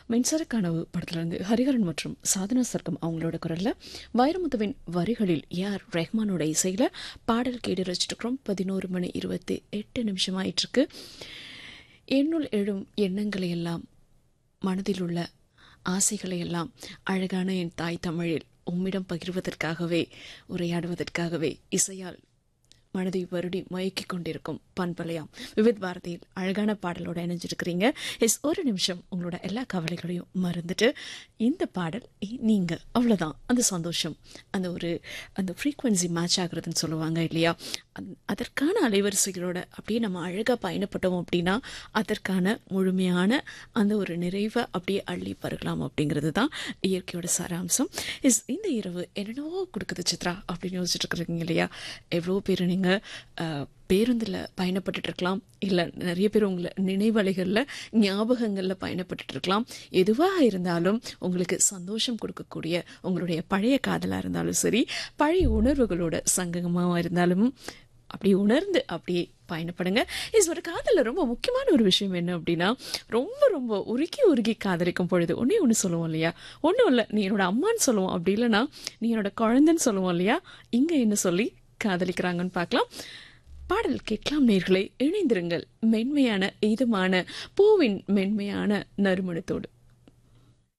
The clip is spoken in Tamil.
மின்சார கனவு படத்திலிருந்து ஹரிஹரன் மற்றும் சாதனா சர்க்கம் அவங்களோட குரல்ல வைரமுத்துவின் வரிகளில் ஏஆர் ரெஹ்மானோட இசையில பாடல் கேட்டு ரசிச்சிருக்கிறோம் பதினோரு மணி இருபத்தி எட்டு நிமிஷம் ஆயிட்டு இருக்கு என்னுள் எழும் எண்ணங்களை எல்லாம் மனதில் உள்ள ஆசைகளை எல்லாம் அழகான என் தாய் தமிழில் உம்மிடம் பகிர்வதற்காகவே உரையாடுவதற்காகவே இசையால் மனதை வருடி மயக்கிக் கொண்டிருக்கும் பண்பலையாம் விவித் பாரதியில் அழகான பாடலோட இணைஞ்சிருக்கிறீங்க எஸ் ஒரு நிமிஷம் உங்களோட எல்லா கவலைகளையும் மறந்துட்டு இந்த பாடல் இ- நீங்க அவ்வளவுதான் அந்த சந்தோஷம் அந்த ஒரு அந்த ஃப்ரீக்வன்சி மேட்ச் ஆகுறதுன்னு சொல்லுவாங்க இல்லையா அந்த- அதற்கான அலைவரிசைகளோட அப்படியே நம்ம அழகாக பயணப்பட்டோம் அப்படின்னா அதற்கான முழுமையான அந்த ஒரு நிறைவை அப்படியே அள்ளி பருகலாம் அப்படிங்கிறது தான் இயற்கையோட சாராம்சம் இஸ் இந்த இரவு என்னென்னவோ கொடுக்குது சித்ரா அப்படின்னு யோசிச்சுட்டு இருக்கிறீங்க இல்லையா எவ்வளோ பேர் நீங்கள் பேருந்தில் பயணப்பட்டுட்டு இருக்கலாம் இல்லை நிறைய பேர் உங்களை நினைவலைகளில் ஞாபகங்களில் பயணப்பட்டுட்டு இருக்கலாம் எதுவாக இருந்தாலும் உங்களுக்கு சந்தோஷம் கொடுக்கக்கூடிய உங்களுடைய பழைய காதலாக இருந்தாலும் சரி பழைய உணர்வுகளோட சங்கமாக இருந்தாலும் அப்படி உணர்ந்து அப்படியே பயணப்படுங்க இஸ் ஒரு காதலில் ரொம்ப முக்கியமான ஒரு விஷயம் என்ன அப்படின்னா ரொம்ப ரொம்ப உருகி உருகி காதலிக்கும் பொழுது ஒன்றே ஒன்று சொல்லுவோம் இல்லையா ஒன்றும் இல்லை நீ என்னோட அம்மான்னு சொல்லுவோம் அப்படி இல்லைன்னா நீ என்னோட குழந்தைன்னு சொல்லுவோம் இல்லையா இங்கே என்ன சொல்லி காதலிக்கிறாங்கன்னு பார்க்கலாம் பாடல் கேட்கலாம் நேர்களை இணைந்திருங்கள் மென்மையான இதமான பூவின் மென்மையான நறுமணத்தோடு